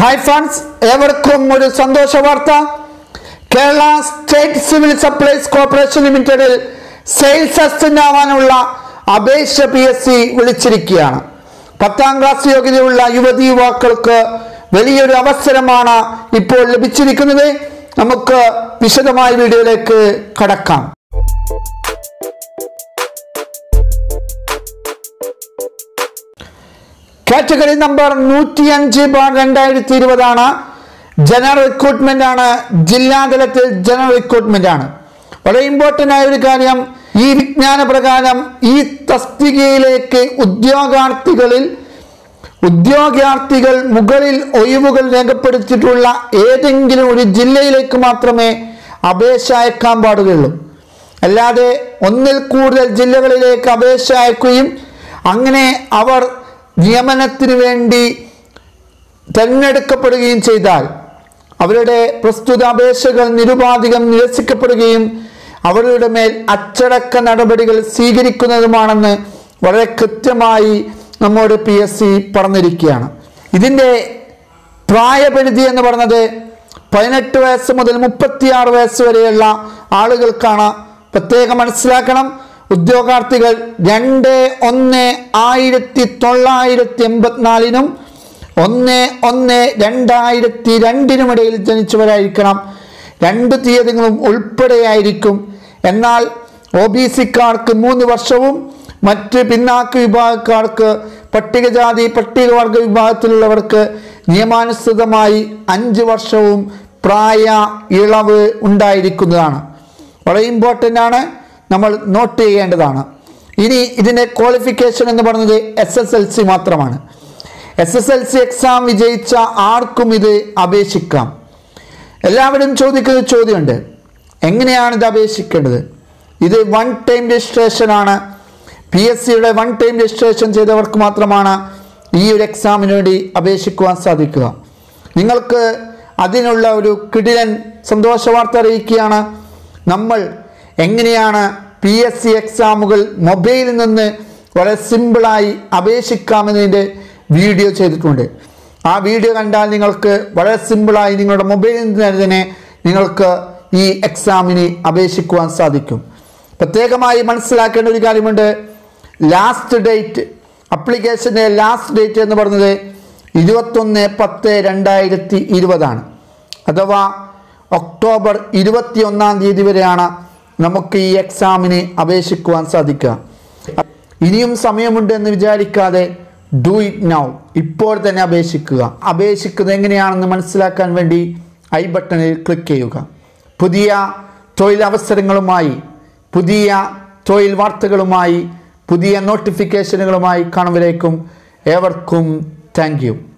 hi friends ഏവർക്കും ഒരു സന്തോഷ വാർത്ത Kerala state civil supplies corporation ലിമിറ്റഡിൽ സെയിൽസ് അസിസ്റ്റന്റ് ആവാനുള്ള അപേക്ഷ പി എസ് സി വിളിച്ചിരിക്കുകയാണ് പത്താം ക്ലാസ് യോഗ്യതയുള്ള യുവതി യുവാക്കൾക്ക് വലിയൊരു അവസരമാണ് ഇപ്പോൾ ലഭിച്ചിരിക്കുന്നത് നമുക്ക് വിശദമായ വീഡിയോയിലേക്ക് കടക്കാം കാറ്റഗറി നമ്പർ നൂറ്റി അഞ്ച് ബാർ രണ്ടായിരത്തി ഇരുപതാണ് ജനറൽ റിക്രൂട്ട്മെന്റ് ആണ് ജില്ലാതലത്തിൽ ജനറൽ റിക്രൂട്ട്മെന്റ് ആണ് വളരെ ഇമ്പോർട്ടൻ്റ് ആയ ഒരു കാര്യം ഈ വിജ്ഞാന പ്രകാരം ഈ തസ്തികയിലേക്ക് ഉദ്യോഗാർത്ഥികളിൽ ഉദ്യോഗാർത്ഥികൾ മുകളിൽ ഒഴിവുകൾ രേഖപ്പെടുത്തിയിട്ടുള്ള ഏതെങ്കിലും ഒരു ജില്ലയിലേക്ക് മാത്രമേ അപേക്ഷ അയക്കാൻ പാടുകയുള്ളൂ അല്ലാതെ ഒന്നിൽ കൂടുതൽ ജില്ലകളിലേക്ക് അപേക്ഷ അയക്കുകയും അങ്ങനെ അവർ നിയമനത്തിന് വേണ്ടി തിരഞ്ഞെടുക്കപ്പെടുകയും ചെയ്താൽ അവരുടെ പ്രസ്തുത അപേക്ഷകൾ നിരുപാധികം നിരസിക്കപ്പെടുകയും അവരുടെ മേൽ അച്ചടക്ക നടപടികൾ സ്വീകരിക്കുന്നതുമാണെന്ന് വളരെ കൃത്യമായി നമ്മോട് പി എസ് സി പറഞ്ഞിരിക്കുകയാണ് ഇതിൻ്റെ പ്രായപരിധി എന്ന് പറഞ്ഞത് പതിനെട്ട് വയസ്സ് മുതൽ മുപ്പത്തിയാറ് വയസ്സ് വരെയുള്ള ആളുകൾക്കാണ് പ്രത്യേകം മനസ്സിലാക്കണം ഉദ്യോഗാർത്ഥികൾ രണ്ട് ഒന്ന് ആയിരത്തി തൊള്ളായിരത്തി എൺപത്തിനാലിനും ഒന്ന് ഒന്ന് രണ്ടായിരത്തി രണ്ടിനുമിടയിൽ ജനിച്ചവരായിരിക്കണം രണ്ട് തീയതികളും ഉൾപ്പെടെയായിരിക്കും എന്നാൽ ഒ ബി സിക്കാർക്ക് മൂന്ന് വർഷവും മറ്റ് പിന്നാക്ക വിഭാഗക്കാർക്ക് പട്ടികജാതി പട്ടികവർഗ വിഭാഗത്തിലുള്ളവർക്ക് നിയമാനുസൃതമായി അഞ്ച് വർഷവും പ്രായ ഇളവ് ഉണ്ടായിരിക്കുന്നതാണ് വളരെ ഇമ്പോർട്ടൻ്റ് ആണ് നമ്മൾ നോട്ട് ചെയ്യേണ്ടതാണ് ഇനി ഇതിൻ്റെ ക്വാളിഫിക്കേഷൻ എന്ന് പറയുന്നത് എസ് എസ് എൽ സി മാത്രമാണ് S S L C exam വിജയിച്ച ആർക്കും ഇത് അപേക്ഷിക്കാം എല്ലാവരും ചോദിക്കുന്ന ചോദ്യമുണ്ട് എങ്ങനെയാണ് ഇത് അപേക്ഷിക്കേണ്ടത് ഇത് വൺ ടൈം രജിസ്ട്രേഷൻ ആണ് പി എസ് സിയുടെ വൺ ടൈം രജിസ്ട്രേഷൻ ചെയ്തവർക്ക് മാത്രമാണ് ഈ ഒരു എക്സാമിന് വേണ്ടി അപേക്ഷിക്കുവാൻ സാധിക്കുക നിങ്ങൾക്ക് അതിനുള്ള ഒരു കിടിലൻ സന്തോഷ വാർത്ത അറിയിക്കുകയാണ് നമ്മൾ എങ്ങനെയാണ് പി എസ് സി എക്സാമുകൾ മൊബൈലിൽ നിന്ന് വളരെ സിമ്പിളായി അപേക്ഷിക്കാമെന്നതിൻ്റെ വീഡിയോ ചെയ്തിട്ടുണ്ട് ആ വീഡിയോ കണ്ടാൽ നിങ്ങൾക്ക് വളരെ സിമ്പിളായി നിങ്ങളുടെ മൊബൈലിൽ നിന്ന് തന്നെ നിങ്ങൾക്ക് ഈ എക്സാമിന് അപേക്ഷിക്കുവാൻ സാധിക്കും പ്രത്യേകമായി മനസ്സിലാക്കേണ്ട ഒരു കാര്യമുണ്ട് ലാസ്റ്റ് ഡേറ്റ് അപ്ലിക്കേഷൻ്റെ ലാസ്റ്റ് ഡേറ്റ് എന്ന് പറയുന്നത് ഇരുപത്തൊന്ന് പത്ത് രണ്ടായിരത്തി ഇരുപതാണ് അഥവാ ഒക്ടോബർ ഇരുപത്തി ഒന്നാം തീയതി വരെയാണ് നമുക്ക് ഈ എക്സാമിന് അപേക്ഷിക്കുവാൻ സാധിക്കുക ഇനിയും സമയമുണ്ട് എന്ന് വിചാരിക്കാതെ ഡു ഇറ്റ് നൗ ഇപ്പോൾ തന്നെ അപേക്ഷിക്കുക അപേക്ഷിക്കുന്നത് എങ്ങനെയാണെന്ന് മനസ്സിലാക്കാൻ വേണ്ടി ഐ ബട്ടണിൽ ക്ലിക്ക് ചെയ്യുക പുതിയ തൊഴിലവസരങ്ങളുമായി പുതിയ തൊഴിൽ വാർത്തകളുമായി പുതിയ നോട്ടിഫിക്കേഷനുകളുമായി കാണുമ്പോഴേക്കും ഏവർക്കും താങ്ക് യു